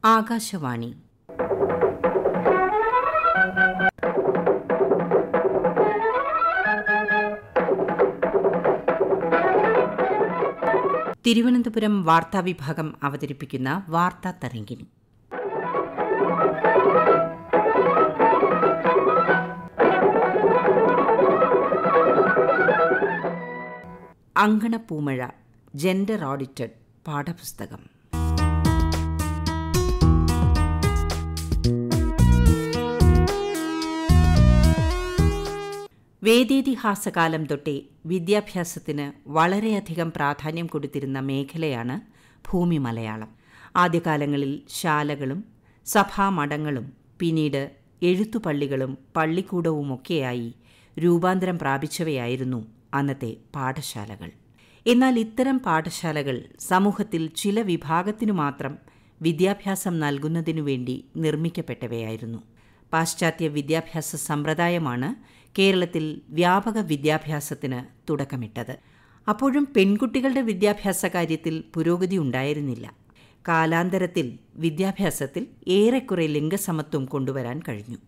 ആകാശവാണി തിരുവനന്തപുരം വാർത്താവിഭാഗം അവതരിപ്പിക്കുന്ന വാർത്താ തരംഗിണി അങ്കണപ്പൂമഴ gender audited പാഠപുസ്തകം വേദേതിഹാസകാലം തൊട്ടേ വിദ്യാഭ്യാസത്തിന് വളരെയധികം പ്രാധാന്യം കൊടുത്തിരുന്ന മേഖലയാണ് ഭൂമി മലയാളം ആദ്യകാലങ്ങളിൽ ശാലകളും സഭാമഠങ്ങളും പിന്നീട് എഴുത്തുപള്ളികളും പള്ളിക്കൂടവുമൊക്കെയായി രൂപാന്തരം പ്രാപിച്ചവയായിരുന്നു അന്നത്തെ പാഠശാലകൾ എന്നാൽ ഇത്തരം പാഠശാലകൾ സമൂഹത്തിൽ ചില വിഭാഗത്തിനു മാത്രം വിദ്യാഭ്യാസം നൽകുന്നതിനു വേണ്ടി നിർമ്മിക്കപ്പെട്ടവയായിരുന്നു പാശ്ചാത്യ വിദ്യാഭ്യാസ സമ്പ്രദായമാണ് കേരളത്തിൽ വ്യാപക വിദ്യാഭ്യാസത്തിന് തുടക്കമിട്ടത് അപ്പോഴും പെൺകുട്ടികളുടെ വിദ്യാഭ്യാസ കാര്യത്തിൽ പുരോഗതി ഉണ്ടായിരുന്നില്ല കാലാന്തരത്തിൽ വിദ്യാഭ്യാസത്തിൽ ഏറെക്കുറെ ലിംഗസമത്വം കൊണ്ടുവരാൻ കഴിഞ്ഞു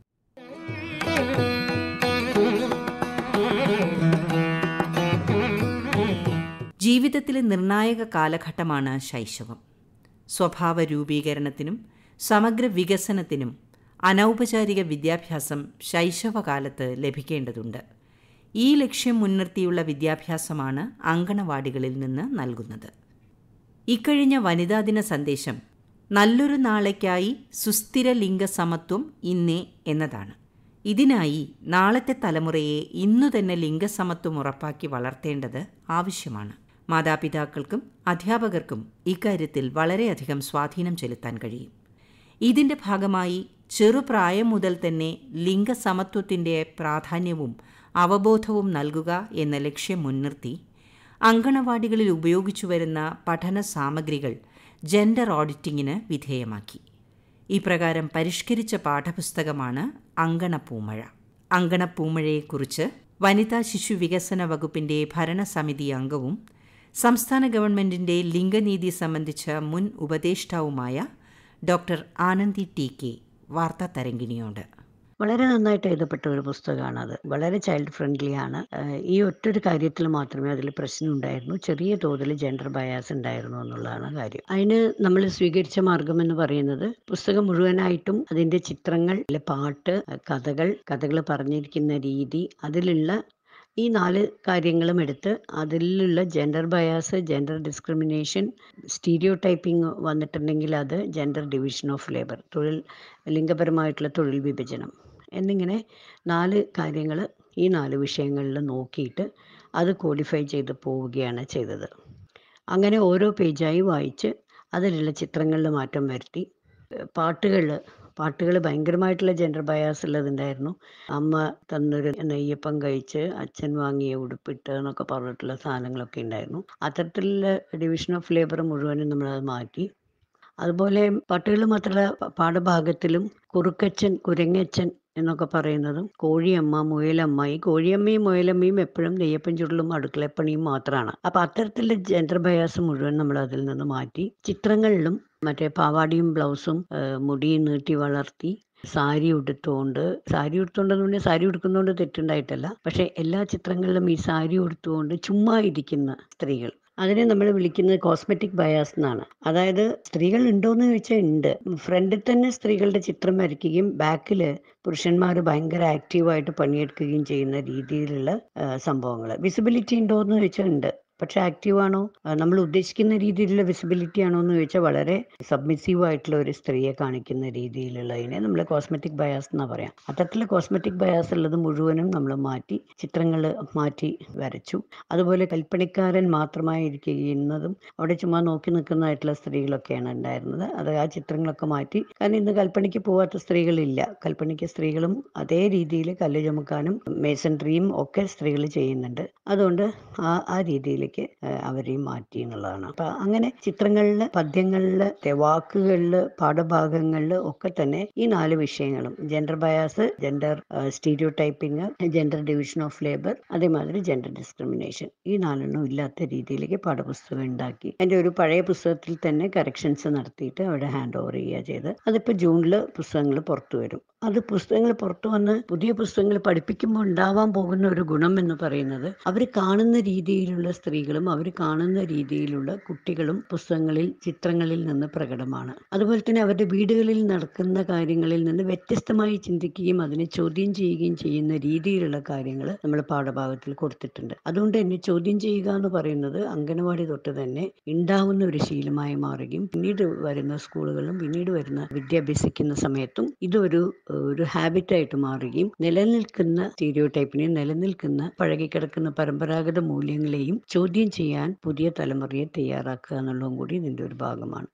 ജീവിതത്തിലെ നിർണായക കാലഘട്ടമാണ് ശൈശവം സ്വഭാവ രൂപീകരണത്തിനും സമഗ്ര വികസനത്തിനും അനൗപചാരിക വിദ്യാഭ്യാസം ശൈശവകാലത്ത് ലഭിക്കേണ്ടതുണ്ട് ഈ ലക്ഷ്യം മുൻനിർത്തിയുള്ള വിദ്യാഭ്യാസമാണ് അങ്കണവാടികളിൽ നിന്ന് നൽകുന്നത് ഇക്കഴിഞ്ഞ വനിതാ ദിന സന്ദേശം നല്ലൊരു നാളേക്കായി സുസ്ഥിര ലിംഗസമത്വം ഇന്നേ എന്നതാണ് ഇതിനായി നാളത്തെ തലമുറയെ ഇന്നു തന്നെ ലിംഗസമത്വം ഉറപ്പാക്കി വളർത്തേണ്ടത് ആവശ്യമാണ് മാതാപിതാക്കൾക്കും അധ്യാപകർക്കും ഇക്കാര്യത്തിൽ വളരെയധികം സ്വാധീനം ചെലുത്താൻ കഴിയും ഇതിന്റെ ഭാഗമായി ചെറുപ്രായം മുതൽ തന്നെ ലിംഗസമത്വത്തിൻ്റെ പ്രാധാന്യവും അവബോധവും നൽകുക എന്ന ലക്ഷ്യം മുൻനിർത്തി അങ്കണവാടികളിൽ ഉപയോഗിച്ചു വരുന്ന പഠന സാമഗ്രികൾ ജെൻഡർ ഓഡിറ്റിങ്ങിന് വിധേയമാക്കി ഇപ്രകാരം പരിഷ്കരിച്ച പാഠപുസ്തകമാണ് അങ്കണപ്പൂമഴ അങ്കണപ്പൂമഴയെക്കുറിച്ച് വനിതാ ശിശു വികസന വകുപ്പിന്റെ ഭരണസമിതി അംഗവും സംസ്ഥാന ഗവൺമെന്റിന്റെ ലിംഗനീതി സംബന്ധിച്ച മുൻ ഉപദേഷ്ടാവുമായ ഡോക്ടർ ആനന്ദി ടി കെ വാർത്താ തരംഗിണിയോട് വളരെ നന്നായിട്ട് എഴുതപ്പെട്ട ഒരു പുസ്തകമാണ് അത് വളരെ ചൈൽഡ് ഫ്രണ്ട്ലി ആണ് ഏഹ് ഈ ഒറ്റൊരു കാര്യത്തിൽ മാത്രമേ അതിൽ പ്രശ്നം ഉണ്ടായിരുന്നു ചെറിയ തോതിൽ ജെൻഡർ ബയാസ് ഉണ്ടായിരുന്നു എന്നുള്ളതാണ് കാര്യം അതിന് നമ്മൾ സ്വീകരിച്ച മാർഗം എന്ന് പറയുന്നത് പുസ്തകം മുഴുവനായിട്ടും അതിന്റെ ചിത്രങ്ങൾ അല്ലെ പാട്ട് കഥകൾ കഥകൾ പറഞ്ഞിരിക്കുന്ന രീതി അതിലുള്ള ഈ നാല് കാര്യങ്ങളും എടുത്ത് അതിലുള്ള gender bias gender discrimination stereotyping വന്നിട്ടുണ്ടെങ്കിൽ അത് ജെൻഡർ ഡിവിഷൻ ഓഫ് ലേബർ തൊഴിൽ ലിംഗപരമായിട്ടുള്ള തൊഴിൽ വിഭജനം എന്നിങ്ങനെ നാല് കാര്യങ്ങൾ ഈ നാല് വിഷയങ്ങളിൽ നോക്കിയിട്ട് അത് ക്വാളിഫൈ ചെയ്ത് പോവുകയാണ് ചെയ്തത് അങ്ങനെ ഓരോ പേജായി വായിച്ച് അതിലുള്ള ചിത്രങ്ങളിൽ മാറ്റം വരുത്തി പാട്ടുകൾ പാട്ടുകൾ ഭയങ്കരമായിട്ടുള്ള ജെൻഡർ ബയാസ് ഉള്ളതുണ്ടായിരുന്നു അമ്മ തന്നൊരു നെയ്യപ്പം കഴിച്ച് അച്ഛൻ വാങ്ങിയ ഉടുപ്പിട്ട് എന്നൊക്കെ പറഞ്ഞിട്ടുള്ള സാധനങ്ങളൊക്കെ ഉണ്ടായിരുന്നു അത്തരത്തിലുള്ള ഡിവിഷൻ ഓഫ് ലേബർ മുഴുവനും നമ്മളത് മാറ്റി അതുപോലെ പാട്ടുകൾ മാത്രമല്ല പാഠഭാഗത്തിലും കുറുക്കച്ചൻ കുരങ്ങച്ചൻ എന്നൊക്കെ പറയുന്നതും കോഴിയമ്മ മുയലമ്മ ഈ കോഴിയമ്മയും മുയലമ്മയും എപ്പോഴും നെയ്യപ്പൻ ചുരുളും അടുക്കളപ്പണിയും മാത്രമാണ് അപ്പൊ അത്തരത്തിലുള്ള ജെൻഡർ ബയാസ് മുഴുവൻ നമ്മൾ അതിൽ നിന്ന് മാറ്റി ചിത്രങ്ങളിലും മറ്റേ പാവാടിയും ബ്ലൗസും മുടി നീട്ടി വളർത്തി സാരി ഉടുത്തുകൊണ്ട് സാരി ഉടുത്തുകൊണ്ടെന്ന് പറഞ്ഞാൽ സാരി ഉടുക്കുന്നതുകൊണ്ട് തെറ്റുണ്ടായിട്ടല്ല പക്ഷെ എല്ലാ ചിത്രങ്ങളിലും ഈ സാരി ഉടുത്തുകൊണ്ട് ചുമ്മാ ഇരിക്കുന്ന സ്ത്രീകൾ അതിനെ നമ്മൾ വിളിക്കുന്നത് കോസ്മെറ്റിക് ബയാസ് എന്നാണ് അതായത് സ്ത്രീകൾ ഉണ്ടോയെന്ന് ചോദിച്ചാൽ ഉണ്ട് ഫ്രണ്ടിൽ തന്നെ സ്ത്രീകളുടെ ചിത്രം വരയ്ക്കുകയും ബാക്കിൽ പുരുഷന്മാർ ഭയങ്കര ആക്റ്റീവായിട്ട് പണിയെടുക്കുകയും ചെയ്യുന്ന രീതിയിലുള്ള സംഭവങ്ങൾ വിസിബിലിറ്റി ഉണ്ടോ എന്ന് ചോദിച്ചാൽ ഉണ്ട് പക്ഷെ ആക്റ്റീവ് ആണോ നമ്മൾ ഉദ്ദേശിക്കുന്ന രീതിയിലുള്ള വിസിബിലിറ്റി ആണോ എന്ന് ചോദിച്ചാൽ വളരെ സബ്മിസീവ് ആയിട്ടുള്ള ഒരു സ്ത്രീയെ കാണിക്കുന്ന രീതിയിലുള്ളതിനെ നമ്മൾ കോസ്മെറ്റിക് ബയാസ് എന്നാ പറയാം അത്തരത്തിലുള്ള കോസ്മെറ്റിക് ബയാസ് ഉള്ളത് മുഴുവനും നമ്മൾ മാറ്റി ചിത്രങ്ങൾ മാറ്റി വരച്ചു അതുപോലെ കൽപ്പണിക്കാരൻ മാത്രമായിരിക്കുന്നതും അവിടെ ചുമ്മാ നോക്കി നിൽക്കുന്നതായിട്ടുള്ള സ്ത്രീകളൊക്കെയാണ് ഉണ്ടായിരുന്നത് അത് ആ ചിത്രങ്ങളൊക്കെ മാറ്റി കാരണം ഇന്ന് കൽപ്പണിക്ക് പോവാത്ത സ്ത്രീകളില്ല കൽപ്പണിക്ക് സ്ത്രീകളും അതേ രീതിയിൽ കല്ല് ചുമക്കാനും മേസൺട്രിയും ഒക്കെ സ്ത്രീകൾ ചെയ്യുന്നുണ്ട് അതുകൊണ്ട് ആ ആ രീതിയിലേക്ക് രീതിയിലേക്ക് ഏഹ് അവരെയും മാറ്റി എന്നുള്ളതാണ് അപ്പൊ അങ്ങനെ ചിത്രങ്ങളില് പദ്യങ്ങളില് വാക്കുകളില് പാഠഭാഗങ്ങളില് ഒക്കെ തന്നെ ഈ നാല് വിഷയങ്ങളും gender bias gender stereotyping gender division of labour അതേമാതിരി ജെൻഡർ ഡിസ്ക്രിമിനേഷൻ ഈ നാലെണ്ണം ഇല്ലാത്ത രീതിയിലേക്ക് പാഠപുസ്തകം ഉണ്ടാക്കി എൻ്റെ ഒരു പഴയ പുസ്തകത്തിൽ തന്നെ കറക്ഷൻസ് നടത്തിയിട്ട് അവിടെ ഹാൻഡ് ഓവർ ചെയ്യുക ചെയ്ത് അതിപ്പോൾ ജൂണിൽ പുസ്തകങ്ങൾ പുറത്തു വരും അത് പുസ്തകങ്ങൾ പുറത്തു വന്ന് പുതിയ പുസ്തകങ്ങൾ പഠിപ്പിക്കുമ്പോൾ ഉണ്ടാവാൻ പോകുന്ന ഒരു ഗുണം എന്ന് പറയുന്നത് അവർ കാണുന്ന രീതിയിലുള്ള സ്ത്രീകളും അവർ കാണുന്ന രീതിയിലുള്ള കുട്ടികളും പുസ്തകങ്ങളിൽ ചിത്രങ്ങളിൽ നിന്ന് പ്രകടമാണ് അതുപോലെ തന്നെ അവരുടെ വീടുകളിൽ നടക്കുന്ന കാര്യങ്ങളിൽ നിന്ന് വ്യത്യസ്തമായി ചിന്തിക്കുകയും അതിനെ ചോദ്യം ചെയ്യുകയും ചെയ്യുന്ന രീതിയിലുള്ള കാര്യങ്ങൾ നമ്മൾ പാഠഭാഗത്തിൽ കൊടുത്തിട്ടുണ്ട് അതുകൊണ്ട് തന്നെ ചോദ്യം ചെയ്യുക എന്ന് പറയുന്നത് അംഗനവാടി തൊട്ട് തന്നെ ഉണ്ടാവുന്ന ഒരു ശീലമായി മാറുകയും പിന്നീട് വരുന്ന സ്കൂളുകളിലും പിന്നീട് വരുന്ന വിദ്യാഭ്യസിക്കുന്ന സമയത്തും ഇതൊരു ഒരു ഹാബിറ്റായിട്ട് മാറുകയും നിലനിൽക്കുന്ന സ്റ്റീരിയോ ടൈപ്പിനെയും നിലനിൽക്കുന്ന പഴകിക്കിടക്കുന്ന പരമ്പരാഗത മൂല്യങ്ങളെയും ചോദ്യം ചെയ്യാൻ പുതിയ തലമുറയെ തയ്യാറാക്കുക എന്നുള്ളതും കൂടി ഇതിൻ്റെ ഒരു ഭാഗമാണ്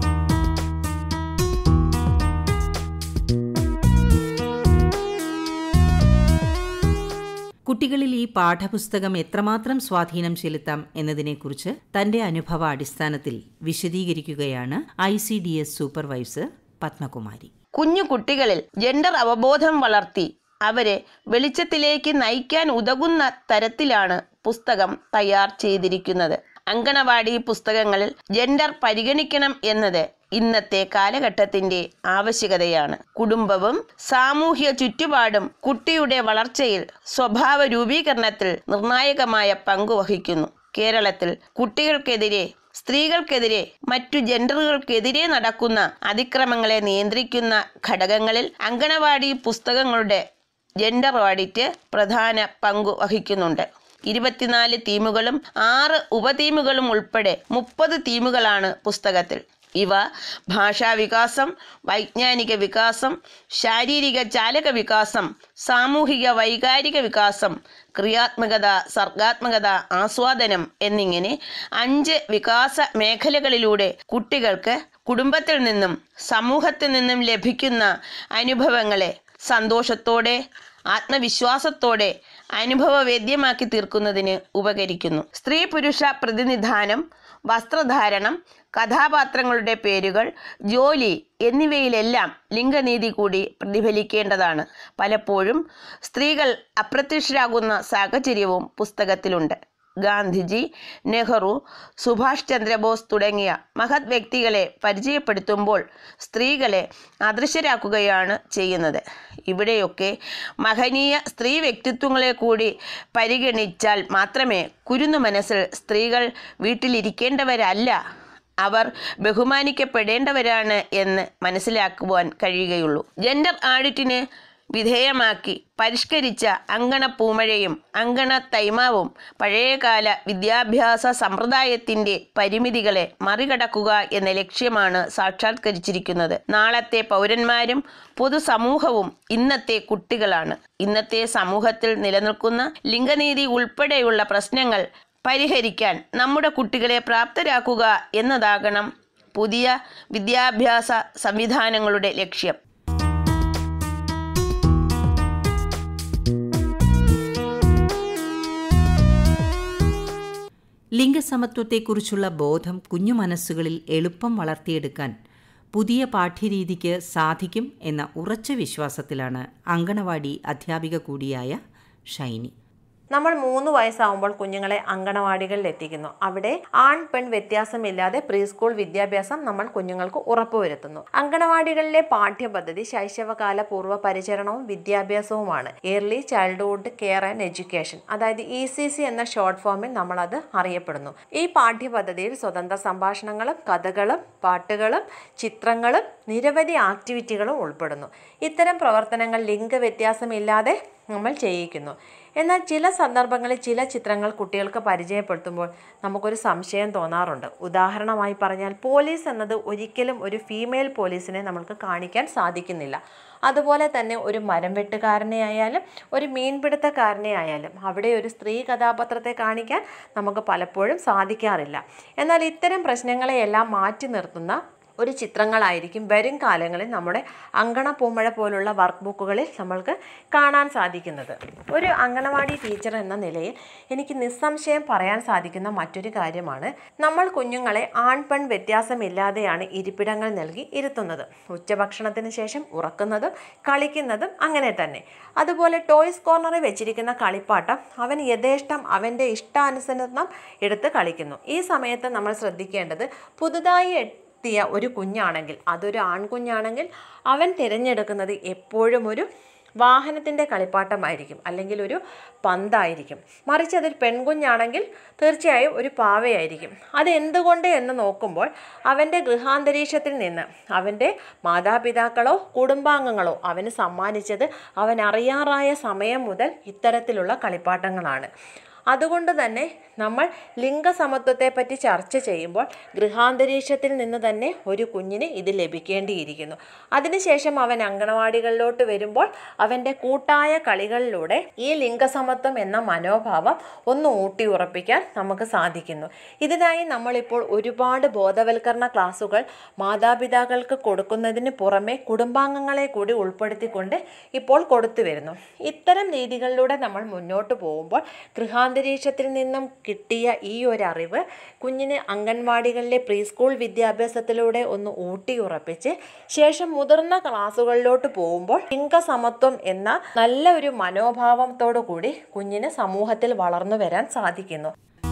കുട്ടികളിൽ ഈ പാഠപുസ്തകം എത്രമാത്രം സ്വാധീനം ചെലുത്താം എന്നതിനെക്കുറിച്ച് തന്റെ അനുഭവ അടിസ്ഥാനത്തിൽ വിശദീകരിക്കുകയാണ് I C D S supervisor Padmakumari കുഞ്ഞു കുട്ടികളിൽ ജെൻഡർ അവബോധം വളർത്തി അവരെ വെളിച്ചത്തിലേക്ക് നയിക്കാൻ ഉതകുന്ന തരത്തിലാണ് പുസ്തകം തയ്യാർ ചെയ്തിരിക്കുന്നത് അങ്കണവാടി പുസ്തകങ്ങളിൽ ജെൻഡർ പരിഗണിക്കണം എന്നത് ഇന്നത്തെ കാലഘട്ടത്തിന്റെ ആവശ്യകതയാണ് കുടുംബവും സാമൂഹ്യ ചുറ്റുപാടും കുട്ടിയുടെ വളർച്ചയിൽ സ്വഭാവ രൂപീകരണത്തിൽ നിർണായകമായ പങ്കുവഹിക്കുന്നു കേരളത്തിൽ കുട്ടികൾക്കെതിരെ സ്ത്രീകൾക്കെതിരെ മറ്റു ജെൻഡറുകൾക്കെതിരെ നടക്കുന്ന അതിക്രമങ്ങളെ നിയന്ത്രിക്കുന്ന ഘടകങ്ങളിൽ അങ്കണവാടി പുസ്തകങ്ങളുടെ ജെൻഡർ ഓഡിറ്റ് പ്രധാന പങ്കു വഹിക്കുന്നുണ്ട് ഇരുപത്തിനാല് തീമുകളും ആറ് ഉപതീമുകളും ഉൾപ്പെടെ മുപ്പത് തീമുകളാണ് പുസ്തകത്തിൽ ഇവ ഭാഷാവികാസം വൈജ്ഞാനിക വികാസം ശാരീരിക ചാലക വികാസം സാമൂഹിക വൈകാരിക വികാസം ക്രിയാത്മകത സർഗാത്മകത ആസ്വാദനം എന്നിങ്ങനെ അഞ്ച് വികാസ മേഖലകളിലൂടെ കുട്ടികൾക്ക് കുടുംബത്തിൽ നിന്നും സമൂഹത്തിൽ നിന്നും ലഭിക്കുന്ന അനുഭവങ്ങളെ സന്തോഷത്തോടെ ആത്മവിശ്വാസത്തോടെ അനുഭവവേദ്യമാക്കി തീർക്കുന്നതിന് ഉപകരിക്കുന്നു സ്ത്രീ പുരുഷ പ്രതിനിധാനം വസ്ത്രധാരണം കഥാപാത്രങ്ങളുടെ പേരുകൾ ജോലി എന്നിവയിലെല്ലാം ലിംഗനീതി കൂടി പ്രതിഫലിക്കേണ്ടതാണ് പലപ്പോഴും സ്ത്രീകൾ അപ്രത്യക്ഷരാകുന്ന സാഹചര്യവും പുസ്തകത്തിലുണ്ട് ഗാന്ധിജി നെഹ്റു സുഭാഷ് ചന്ദ്രബോസ് തുടങ്ങിയ മഹത് വ്യക്തികളെ പരിചയപ്പെടുത്തുമ്പോൾ സ്ത്രീകളെ അദൃശ്യരാക്കുകയാണ് ചെയ്യുന്നത് ഇവിടെയൊക്കെ മഹനീയ സ്ത്രീ വ്യക്തിത്വങ്ങളെ കൂടി പരിഗണിച്ചാൽ മാത്രമേ കുരുന്നു മനസ്സിൽ സ്ത്രീകൾ വീട്ടിലിരിക്കേണ്ടവരല്ല അവർ ബഹുമാനിക്കപ്പെടേണ്ടവരാണ് എന്ന് മനസ്സിലാക്കുവാൻ കഴിയുകയുള്ളൂ ജെൻഡർ ആഡിറ്റിന് വിധേയമാക്കി പരിഷ്കരിച്ച അങ്കണ പൂമഴയും അങ്കണ തൈമാവും പഴയകാല വിദ്യാഭ്യാസ സമ്പ്രദായത്തിന്റെ പരിമിതികളെ മറികടക്കുക എന്ന ലക്ഷ്യമാണ് സാക്ഷാത്കരിച്ചിരിക്കുന്നത് നാളത്തെ പൗരന്മാരും പൊതുസമൂഹവും ഇന്നത്തെ കുട്ടികളാണ് ഇന്നത്തെ സമൂഹത്തിൽ നിലനിൽക്കുന്ന ലിംഗനീതി ഉൾപ്പെടെയുള്ള പ്രശ്നങ്ങൾ പരിഹരിക്കാൻ നമ്മുടെ കുട്ടികളെ പ്രാപ്തരാക്കുക എന്നതാകണം പുതിയ വിദ്യാഭ്യാസ സംവിധാനങ്ങളുടെ ലക്ഷ്യം ലിംഗസമത്വത്തെക്കുറിച്ചുള്ള ബോധം കുഞ്ഞു മനസ്സുകളിൽ എളുപ്പം വളർത്തിയെടുക്കാൻ പുതിയ പാഠ്യരീതിക്ക് സാധിക്കും എന്ന ഉറച്ച വിശ്വാസത്തിലാണ് അങ്കണവാടി അധ്യാപിക കൂടിയായ ഷൈനി നമ്മൾ മൂന്ന് വയസ്സാവുമ്പോൾ കുഞ്ഞുങ്ങളെ അങ്കണവാടികളിൽ എത്തിക്കുന്നു അവിടെ ആൺ പെൺ വ്യത്യാസമില്ലാതെ പ്രീ സ്കൂൾ വിദ്യാഭ്യാസം നമ്മൾ കുഞ്ഞുങ്ങൾക്ക് ഉറപ്പുവരുത്തുന്നു അങ്കണവാടികളിലെ പാഠ്യപദ്ധതി ശൈശവകാല പൂർവ്വ പരിചരണവും വിദ്യാഭ്യാസവുമാണ് early childhood care and education അതായത് ഇ സി സി എന്ന ഷോർട്ട് ഫോമിൽ നമ്മൾ അത് അറിയപ്പെടുന്നു ഈ പാഠ്യപദ്ധതിയിൽ സ്വതന്ത്ര സംഭാഷണങ്ങളും കഥകളും പാട്ടുകളും ചിത്രങ്ങളും നിരവധി ആക്ടിവിറ്റികളും ഉൾപ്പെടുന്നു ഇത്തരം പ്രവർത്തനങ്ങൾ ലിംഗവ്യത്യാസമില്ലാതെ നമ്മൾ ചെയ്യിക്കുന്നു എന്നാൽ ചില സന്ദർഭങ്ങളിൽ ചില ചിത്രങ്ങൾ കുട്ടികൾക്ക് പരിചയപ്പെടുത്തുമ്പോൾ നമുക്കൊരു സംശയം തോന്നാറുണ്ട് ഉദാഹരണമായി പറഞ്ഞാൽ പോലീസ് എന്നത് ഒരിക്കലും ഒരു ഫീമെയിൽ പോലീസിനെ നമുക്ക് കാണിക്കാൻ സാധിക്കുന്നില്ല അതുപോലെ തന്നെ ഒരു മരം വെട്ടുകാരനെ ആയാലും ഒരു മീൻപിടുത്തക്കാരനെ ആയാലും അവിടെ ഒരു സ്ത്രീ കഥാപാത്രത്തെ കാണിക്കാൻ നമുക്ക് പലപ്പോഴും സാധിക്കാറില്ല എന്നാൽ ഇത്തരം പ്രശ്നങ്ങളെയെല്ലാം മാറ്റി നിർത്തുന്ന ഒരു ചിത്രങ്ങളായിരിക്കും വരും കാലങ്ങളിൽ നമ്മുടെ അങ്കണ പൂമഴ പോലുള്ള വർക്ക് ബുക്കുകളിൽ നമ്മൾക്ക് കാണാൻ സാധിക്കുന്നത് ഒരു അങ്കണവാടി ടീച്ചർ എന്ന നിലയിൽ എനിക്ക് നിസ്സംശയം പറയാൻ സാധിക്കുന്ന മറ്റൊരു കാര്യമാണ് നമ്മൾ കുഞ്ഞുങ്ങളെ ആൺ പെൺ വ്യത്യാസമില്ലാതെയാണ് ഇരിപ്പിടങ്ങൾ നൽകി ഇരുത്തുന്നത് ഉച്ചഭക്ഷണത്തിന് ശേഷം ഉറക്കുന്നതും കളിക്കുന്നതും അങ്ങനെ തന്നെ അതുപോലെ ടോയ്സ് കോർണറിൽ വെച്ചിരിക്കുന്ന കളിപ്പാട്ടം അവൻ യഥേഷ്ടം അവൻ്റെ ഇഷ്ടാനുസരണം എടുത്ത് കളിക്കുന്നു ഈ സമയത്ത് നമ്മൾ ശ്രദ്ധിക്കേണ്ടത് പുതുതായി എത്തിയ ഒരു കുഞ്ഞാണെങ്കിൽ അതൊരു ആൺകുഞ്ഞാണെങ്കിൽ അവൻ തിരഞ്ഞെടുക്കുന്നത് എപ്പോഴും ഒരു വാഹനത്തിൻ്റെ കളിപ്പാട്ടമായിരിക്കും അല്ലെങ്കിൽ ഒരു പന്തായിരിക്കും മറിച്ച് അതൊരു പെൺകുഞ്ഞാണെങ്കിൽ തീർച്ചയായും ഒരു പാവയായിരിക്കും അതെന്തുകൊണ്ട് എന്ന് നോക്കുമ്പോൾ അവൻ്റെ ഗൃഹാന്തരീക്ഷത്തിൽ നിന്ന് അവൻ്റെ മാതാപിതാക്കളോ കുടുംബാംഗങ്ങളോ അവന് സമ്മാനിച്ചത് അവൻ അറിയാറായ സമയം മുതൽ ഇത്തരത്തിലുള്ള കളിപ്പാട്ടങ്ങളാണ് അതുകൊണ്ട് തന്നെ നമ്മൾ ലിംഗസമത്വത്തെപ്പറ്റി ചർച്ച ചെയ്യുമ്പോൾ ഗൃഹാന്തരീക്ഷത്തിൽ നിന്ന് തന്നെ ഒരു കുഞ്ഞിന് ഇത് ലഭിക്കേണ്ടിയിരിക്കുന്നു അതിനുശേഷം അവൻ അങ്കണവാടികളിലോട്ട് വരുമ്പോൾ അവൻ്റെ കൂട്ടായ കളികളിലൂടെ ഈ ലിംഗസമത്വം എന്ന മനോഭാവം ഒന്ന് ഊട്ടി ഉറപ്പിക്കാൻ നമുക്ക് സാധിക്കുന്നു ഇതിനായി നമ്മളിപ്പോൾ ഒരുപാട് ബോധവൽക്കരണ ക്ലാസുകൾ മാതാപിതാക്കൾക്ക് കൊടുക്കുന്നതിന് പുറമെ കുടുംബാംഗങ്ങളെ കൂടി ഉൾപ്പെടുത്തിക്കൊണ്ട് ഇപ്പോൾ കൊടുത്തു വരുന്നു ഇത്തരം രീതികളിലൂടെ നമ്മൾ മുന്നോട്ട് പോകുമ്പോൾ ഗൃഹാന്തരീക്ഷത്തിൽ നിന്നും കിട്ടിയ ഈ ഒരു അറിവ് കുഞ്ഞിന് അംഗൻവാടികളിലെ പ്രീ സ്കൂൾ വിദ്യാഭ്യാസത്തിലൂടെ ഒന്ന് ഊട്ടിയുറപ്പിച്ച് ശേഷം മുതിർന്ന ക്ലാസ്സുകളിലോട്ട് പോകുമ്പോൾ ലിംഗസമത്വം എന്ന നല്ല ഒരു മനോഭാവത്തോടു കൂടി കുഞ്ഞിന് സമൂഹത്തിൽ വളർന്നു വരാൻ സാധിക്കുന്നു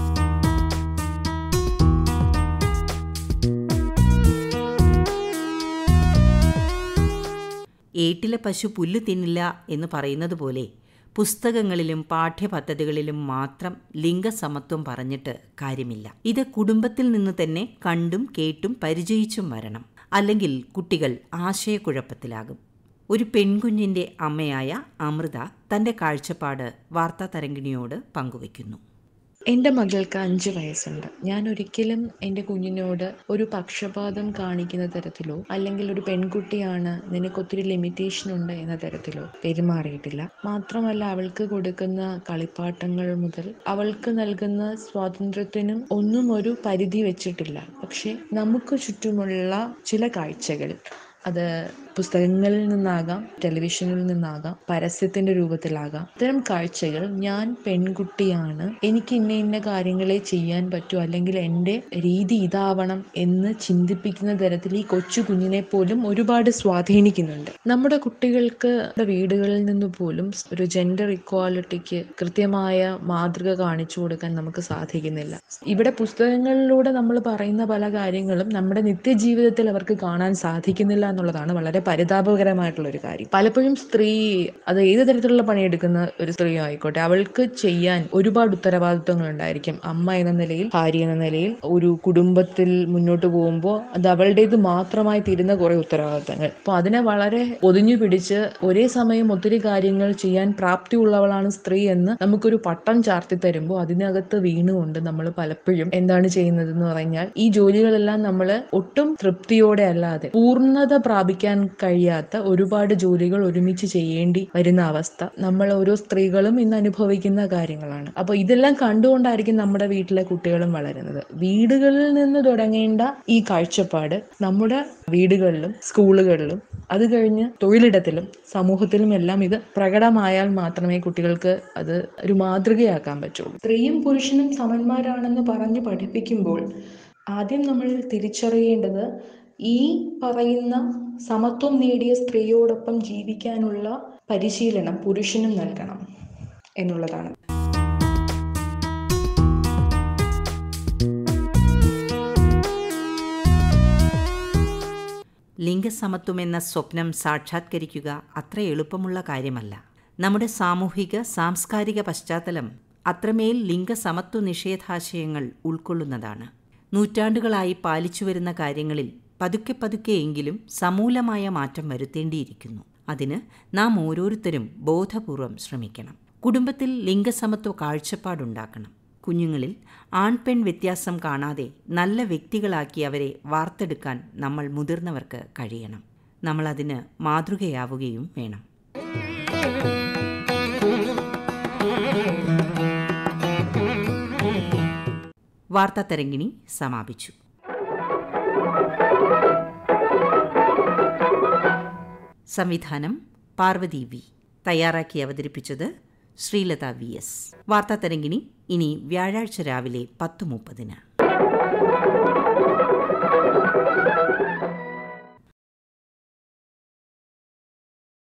ഏട്ടിലെ പശു പുല്ല് തിന്നില്ല എന്ന് പറയുന്നത് പോലെ പുസ്തകങ്ങളിലും പാഠ്യപദ്ധതികളിലും മാത്രം ലിംഗസമത്വം പറഞ്ഞിട്ട് കാര്യമില്ല ഇത് കുടുംബത്തിൽ നിന്ന് തന്നെ കണ്ടും കേട്ടും പരിചയിച്ചും വരണം അല്ലെങ്കിൽ കുട്ടികൾ ആശയക്കുഴപ്പത്തിലാകും ഒരു പെൺകുഞ്ഞിൻ്റെ അമ്മയായ അമൃത തൻ്റെ കാഴ്ചപ്പാട് വാർത്താ തരംഗിണിയോട് പങ്കുവയ്ക്കുന്നു എൻ്റെ മകൾക്ക് അഞ്ച് വയസ്സുണ്ട് ഞാൻ ഒരിക്കലും എൻ്റെ കുഞ്ഞിനോട് ഒരു പക്ഷപാതം കാണിക്കുന്ന തരത്തിലോ അല്ലെങ്കിൽ ഒരു പെൺകുട്ടിയാണ് നിനക്ക് ഒത്തിരി ലിമിറ്റേഷൻ ഉണ്ട് എന്ന തരത്തിലോ പെരുമാറിയിട്ടില്ല മാത്രമല്ല അവൾക്ക് കൊടുക്കുന്ന കളിപ്പാട്ടങ്ങൾ മുതൽ അവൾക്ക് നൽകുന്ന സ്വാതന്ത്ര്യത്തിനും ഒന്നും ഒരു പരിധി വെച്ചിട്ടില്ല പക്ഷെ നമുക്ക് ചുറ്റുമുള്ള ചില കാഴ്ചകൾ അത് പുസ്തകങ്ങളിൽ നിന്നാകാം ടെലിവിഷനിൽ നിന്നാകാം പരസ്യത്തിന്റെ രൂപത്തിലാകാം ഇത്തരം കാഴ്ചകൾ ഞാൻ പെൺകുട്ടിയാണ് എനിക്ക് ഇന്ന ഇന്ന കാര്യങ്ങളെ ചെയ്യാൻ പറ്റൂ അല്ലെങ്കിൽ എൻ്റെ രീതി ഇതാവണം എന്ന് ചിന്തിപ്പിക്കുന്ന തരത്തിൽ ഈ കൊച്ചു കുഞ്ഞിനെ പോലും ഒരുപാട് സ്വാധീനിക്കുന്നുണ്ട് നമ്മുടെ കുട്ടികൾക്ക് വീടുകളിൽ നിന്ന് പോലും ഒരു ജെൻഡർ ഇക്വാലിറ്റിക്ക് കൃത്യമായ മാതൃക കാണിച്ചു കൊടുക്കാൻ നമുക്ക് സാധിക്കുന്നില്ല ഇവിടെ പുസ്തകങ്ങളിലൂടെ നമ്മൾ പറയുന്ന പല കാര്യങ്ങളും നമ്മുടെ നിത്യജീവിതത്തിൽ അവർക്ക് കാണാൻ സാധിക്കുന്നില്ല എന്നുള്ളതാണ് വളരെ പരിതാപകരമായിട്ടുള്ള ഒരു കാര്യം പലപ്പോഴും സ്ത്രീ അത് ഏത് തരത്തിലുള്ള പണിയെടുക്കുന്ന ഒരു സ്ത്രീ ആയിക്കോട്ടെ അവൾക്ക് ചെയ്യാൻ ഒരുപാട് ഉത്തരവാദിത്വങ്ങൾ ഉണ്ടായിരിക്കും അമ്മ എന്ന നിലയിൽ ഭാര്യ എന്ന നിലയിൽ ഒരു കുടുംബത്തിൽ മുന്നോട്ട് പോകുമ്പോൾ അത് അവളുടേത് മാത്രമായി തീരുന്ന കുറെ ഉത്തരവാദിത്തങ്ങൾ അപ്പോൾ അതിനെ വളരെ ഒതുങ്ങി പിടിച്ച് ഒരേ സമയം ഒത്തിരി കാര്യങ്ങൾ ചെയ്യാൻ പ്രാപ്തിയുള്ളവളാണ് സ്ത്രീ എന്ന് നമുക്കൊരു പട്ടം ചാർത്തി തരുമ്പോൾ അതിനകത്ത് വീണുകൊണ്ട് നമ്മൾ പലപ്പോഴും എന്താണ് ചെയ്യുന്നത് എന്ന് പറഞ്ഞാൽ ഈ ജോലികളെല്ലാം നമ്മൾ ഒട്ടും തൃപ്തിയോടെ അല്ലാതെ പൂർണ്ണത പ്രാപിക്കാൻ കഴിയാത്ത ഒരുപാട് ജോലികൾ ഒരുമിച്ച് ചെയ്യേണ്ടി വരുന്ന അവസ്ഥ നമ്മൾ ഓരോ സ്ത്രീകളും ഇന്ന് അനുഭവിക്കുന്ന കാര്യങ്ങളാണ് അപ്പോൾ ഇതെല്ലാം കണ്ടുകൊണ്ടായിരിക്കും നമ്മുടെ വീട്ടിലെ കുട്ടികളും വളരുന്നത് വീടുകളിൽ നിന്ന് തുടങ്ങേണ്ട ഈ കാഴ്ചപ്പാട് നമ്മുടെ വീടുകളിലും സ്കൂളുകളിലും അത് കഴിഞ്ഞ് തൊഴിലിടത്തിലും സമൂഹത്തിലും എല്ലാം ഇത് പ്രകടമായാൽ മാത്രമേ കുട്ടികൾക്ക് അത് ഒരു മാതൃകയാക്കാൻ പറ്റുള്ളൂ സ്ത്രീയും പുരുഷനും സമന്മാരാണെന്ന് പറഞ്ഞ് പഠിപ്പിക്കുമ്പോൾ ആദ്യം നമ്മൾ തിരിച്ചറിയേണ്ടത് ഈ പറയുന്ന സമത്വം നേടിയ സ്ത്രീയോടൊപ്പം ജീവിക്കാനുള്ള പരിശീലനം പുരുഷനും നൽകണം എന്നുള്ളതാണ് ലിംഗസമത്വം എന്ന സ്വപ്നം സാക്ഷാത്കരിക്കുക അത്ര എളുപ്പമുള്ള കാര്യമല്ല നമ്മുടെ സാമൂഹിക സാംസ്കാരിക പശ്ചാത്തലം അത്രമേൽ ലിംഗസമത്വ നിഷേധാശയങ്ങൾ ഉൾക്കൊള്ളുന്നതാണ് നൂറ്റാണ്ടുകളായി പാലിച്ചു വരുന്ന കാര്യങ്ങളിൽ പതുക്കെ പതുക്കെയെങ്കിലും സമൂലമായ മാറ്റം വരുത്തേണ്ടിയിരിക്കുന്നു അതിന് നാം ഓരോരുത്തരും ബോധപൂർവം ശ്രമിക്കണം കുടുംബത്തിൽ ലിംഗസമത്വ കാഴ്ചപ്പാടുണ്ടാക്കണം കുഞ്ഞുങ്ങളിൽ ആൺപെൺ വ്യത്യാസം കാണാതെ നല്ല വ്യക്തികളാക്കി അവരെ വാർത്തെടുക്കാൻ നമ്മൾ മുതിർന്നവർക്ക് കഴിയണം നമ്മളതിന് മാതൃകയാവുകയും വേണം വാർത്താ തരംഗിണി സമാപിച്ചു സംവിധാനം പാർവതി വി തയ്യാറാക്കി അവതരിപ്പിച്ചത് ശ്രീലത വി എസ് വാർത്താ തരങ്കിണി ഇനി വ്യാഴാഴ്ച രാവിലെ പത്ത് മുപ്പതിന്